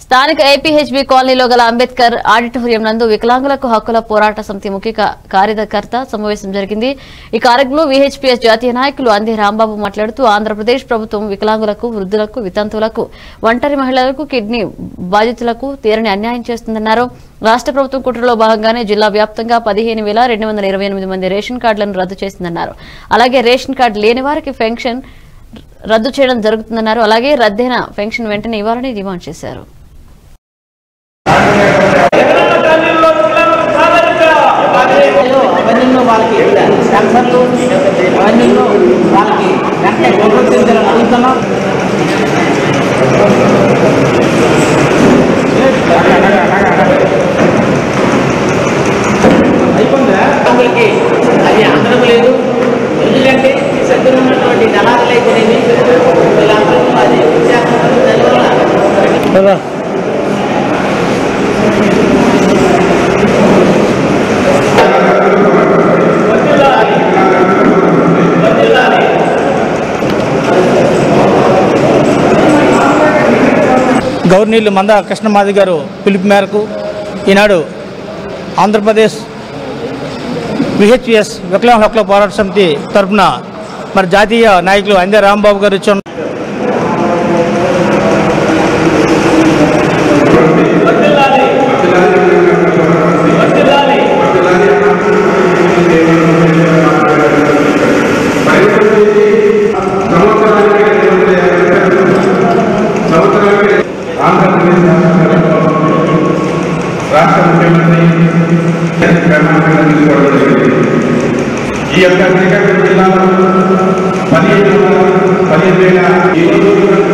స్థానిక ఏపీహెచ్బీ కాలనీలో గల అంబేద్కర్ ఆడిటోరియం నందు వికలాంగులకు హక్కుల పోరాట సమితి ముఖ్య కా- కార్యకర్త సమావేశం జరిగింది ఈ కార్యక్రమంలో విహెచ్పీఎస్ జాతీయ నాయకులు అందే రాంబాబు మాట్లాడుతూ ఆంధ్రప్రదేశ్ ప్రభుత్వం వికలాంగులకు వృద్ధులకు వితంతువులకు ఒంటరి మహిళలకు కిడ్నీ బాధితులకు తీరని అన్యాయం చేస్తుందన్నారు రాష్ట్ర ప్రభుత్వం కుట్రలో భాగంగానే జిల్లా వ్యాప్తంగా పదిహేను వేల రెండు వందల ఇరవై ఎనిమిది మంది రేషన్ కార్డులను రద్దు చేసిందన్నారు అలాగే రేషన్ కార్డు లేని వారికి పెన్షన్ రద్దు చేయడం జరుగుతుందన్నారు అలాగే రద్దయిన పెన్షన్ వెంటనే ఇవ్వాలని డిమాండ్ చేశారు అవన్నీ వాళ్ళకి క్యాన్సర్లు అవన్నీ వాళ్ళకి వెంటనే గుర్తించాలని అడుగుతున్నాం అయిపోయిందా అది అందడం లేదు ఎందుకంటే సగ్గున ఉన్నటువంటి దళారులు అయితేనేమి వీళ్ళందరూ అది విశాఖపట్నం దానివల్ల గవర్నీలు మంద కృష్ణమాది గారు పిలుపు మేరకు ఈనాడు ఆంధ్రప్రదేశ్ విహెచ్ఎస్ వికలాంగ హక్కుల పోరాట సమితి తరఫున మరి జాతీయ నాయకులు అందే రాంబాబు గారు ఇచ్చిన సంవత్సరానికి ఆంధ్రప్రదేశ్ రాష్ట్ర ముఖ్యమంత్రి కర్ణాటక తీసుకోవడం జరిగింది ఈ యొక్క శ్రీకాకుళం జిల్లాలో పదిహేను వందల పదిహేను వేల ఈ రోజు